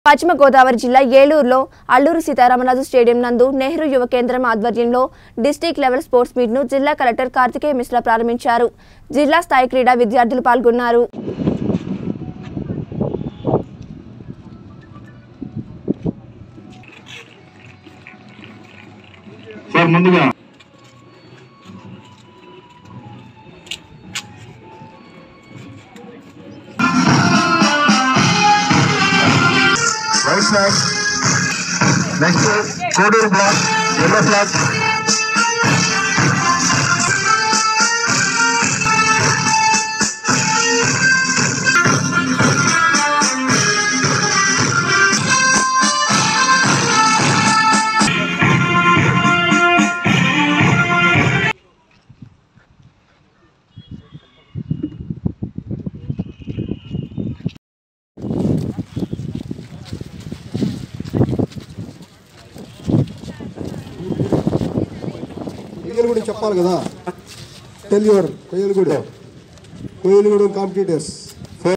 పశ్చిమ గోదావరి జిల్లా ఏలూరులో అల్లూరు సీతారామరాజు స్టేడియం నందు నెహ్రూ యువ కేంద్రం ఆధ్వర్యంలో డిస్టిక్ లెవెల్ స్పోర్ట్స్ మీట్ ను జిల్లా కలెక్టర్ కార్తికేయ మిశ్రా ప్రారంభించారు జిల్లా స్థాయి క్రీడా విద్యార్థులు పాల్గొన్నారు సార్ ముందుగా white flag next Koduru black yellow flag Koyyalagudem చెప్పాలి కదా tell your Koyyalagudem Koyyalagudem competitors